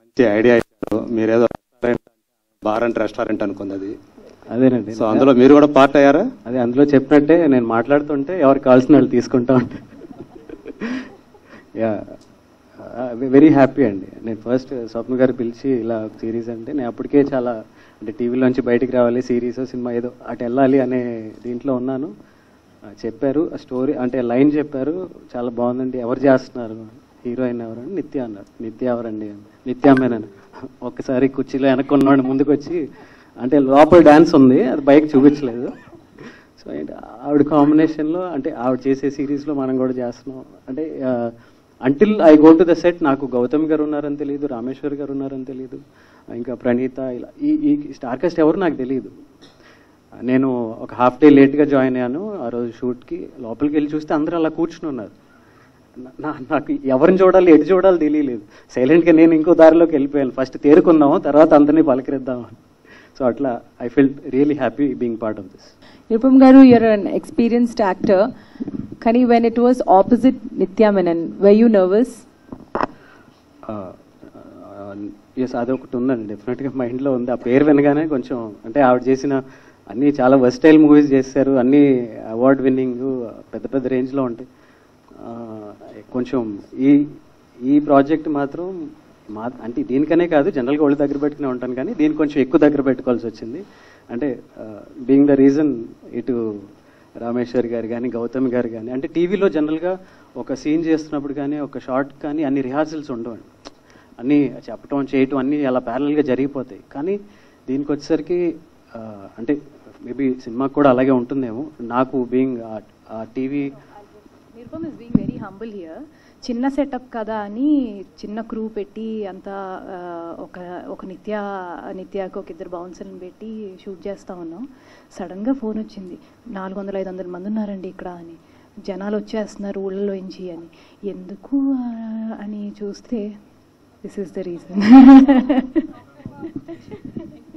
మంచి ఐడియా ఇచ్చారు మీరేదో రెస్టారెంట్ బార్ అండ్ రెస్టారెంట్ అనుకుంది అది అదేనండి సో అందులో మీరు కూడా పార్ట్ అయ్యారా అదే అందులో చెప్పినట్టే నేను మాట్లాడుతుంటే ఎవరికి కావాల్సిన వాళ్ళు తీసుకుంటా ఉంటాను యా వెరీ హ్యాపీ అండి నేను ఫస్ట్ స్వప్న గారు పిలిచి ఇలా సిరీస్ అంటే నేను అప్పటికే చాలా అంటే టీవీలోంచి బయటికి రావాలి సిరీస్ సినిమా ఏదో అటు వెళ్ళాలి అనే దీంట్లో ఉన్నాను ఆ, చెప్పారు ఆ స్టోరీ అంటే లైన్ చెప్పారు చాలా బాగుందండి ఎవరు చేస్తున్నారు హీరోయిన్ ఎవరు అని నిత్య అన్నారు నిత్య ఎవరండి అని. నిత్య అమ్మేనని ఒక్కసారి కుర్చీలో వెనక్కున్నాడు ముందుకు వచ్చి అంటే లోపల డ్యాన్స్ ఉంది అది బయట చూపించలేదు సో ఏంటి ఆవిడ కాంబినేషన్లో అంటే ఆవిడ చేసే సిరీస్లో మనం కూడా చేస్తున్నాం అంటే until I go to the set నాకు గౌతమ్ గారు ఉన్నారని తెలియదు రామేశ్వర్ గారు ఉన్నారని తెలియదు ఇంకా ప్రణీత ఇలా ఈ ఈ స్టార్ కాస్ట్ ఎవరు నాకు తెలియదు నేను ఒక హాఫ్ డే లేట్గా జాయిన్ అయ్యాను ఆ రోజు షూట్కి లోపలికి వెళ్ళి చూస్తే అందరూ అలా కూర్చుని ఉన్నారు నా నాకు ఎవరిని చూడాలి ఎటు చూడాలి తెలియలేదు సైలెంట్గా నేను ఇంకో దారిలోకి వెళ్ళిపోయాను ఫస్ట్ తేరుకుందాము తర్వాత అందరినీ పలకరిద్దాము సో అట్లా I feel really happy being part of this Nirupam Garu, you're an experienced actor. Kani, when it was opposite Nitya Menon, were you nervous? Yes అదొకటి ఉందండి డెఫినెట్గా మైండ్లో ఉంది ఆ పేరు వినగానే కొంచెం అంటే ఆవిడ చేసిన అన్ని చాలా వర్స్టైల్ మూవీస్ చేశారు అన్ని అవార్డ్ విన్నింగ్ పెద్ద పెద్ద రేంజ్లో ఉంటాయి ఆ, కొంచెం ఈ ఈ ప్రాజెక్ట్ మాత్రం మా అంటే దీనికనే కాదు జనరల్గా ఒళ్ళు దగ్గర పెట్టుకునే ఉంటాను కానీ దీన్ని కొంచెం ఎక్కువ దగ్గర పెట్టుకోవాల్సి వచ్చింది అంటే బీయింగ్ ద రీజన్ ఇటు రామేశ్వర్ గారు కానీ గౌతమ్ గారు కానీ అంటే టీవీలో జనరల్గా ఒక సీన్ చేస్తున్నప్పుడు కానీ ఒక షార్ట్ కానీ అన్ని రిహార్సల్స్ ఉండవండి అన్నీ చెప్పటం చేయటం అన్నీ అలా ప్యారల్గా జరిగిపోతాయి కానీ దీనికి వచ్చేసరికి ఆ, అంటే మేబీ సినిమాకి కూడా అలాగే ఉంటుందేమో నాకు being uh TV Nirupam is being very humble here చిన్న సెటప్ కదా అని చిన్న క్రూ పెట్టి అంతా ఆ, ఒక ఒక నిత్య నిత్యాకి ఒక ఇద్దరు బౌన్సర్ని పెట్టి షూట్ చేస్తా ఉన్నాం సడన్గా ఫోన్ వచ్చింది నాలుగు వందల ఐదు వందల మంది ఉన్నారండి ఇక్కడ అని జనాలు వచ్చేస్తున్నారు ఊళ్ళలోంచి అని ఎందుకు ఆ, అని చూస్తే దిస్ ఈస్ ద రీజన్